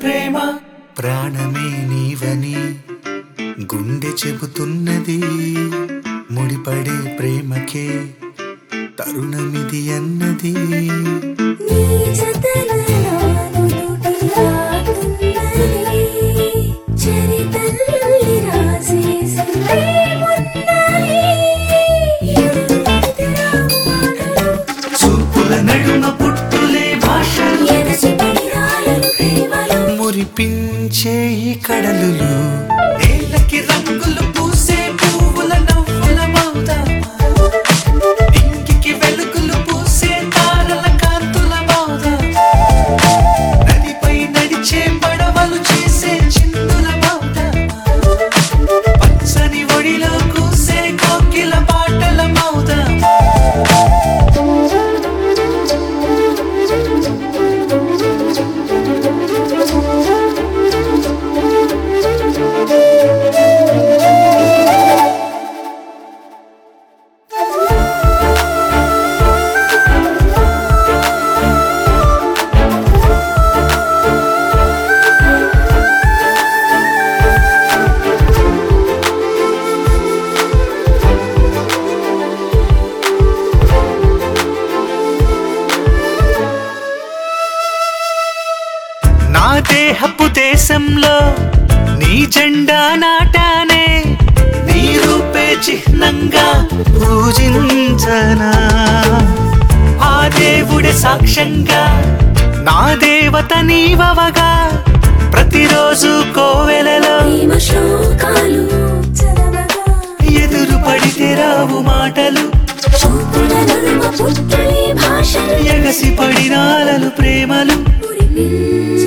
ప్రేమ ప్రాణమే నీవని గుండె చెబుతున్నది ముడిపడే ప్రేమకే తరుణమిది అన్నది నీ జతనలాను తుటిలాడుతున్నది. చరితల్లి రాసేసి ప్రేమున్నది. ఎదురు పడితే రావు మాటలు, చూపుల నడుమ పుట్టులే భాషలు ఎగసిపడి రాయలు ప్రేమలు. మురిపించే ఈ కడలులు నేలకి రంగులు పూసే పువ్వుల నవ్వుల మౌదామా ఇంకికి వెలుగులు పూసే తారల కాంతుల మౌదామా నదిపై నడిచే పడవలు చేసే చిందుల మౌదామా పచ్చని ఒడిలో కూసే కోకిల పాటల మౌదామా నా దేహపు దేశంలో నీ జెండా నాటానే నీ రూపే చిహ్నంగా పూజించనా ఆ దేవుడి సాక్ష్యంగా నా దేవత నీవవగా ప్రతిరోజు కోవెలలో ప్రేమ శ్లోకాలు చదవగా ఎదురు పడితే రావు మాటలు చూపుల నడుమ పుట్టలే భాషలు ఎగసి పడినాలలు ప్రేమలు మురిపించే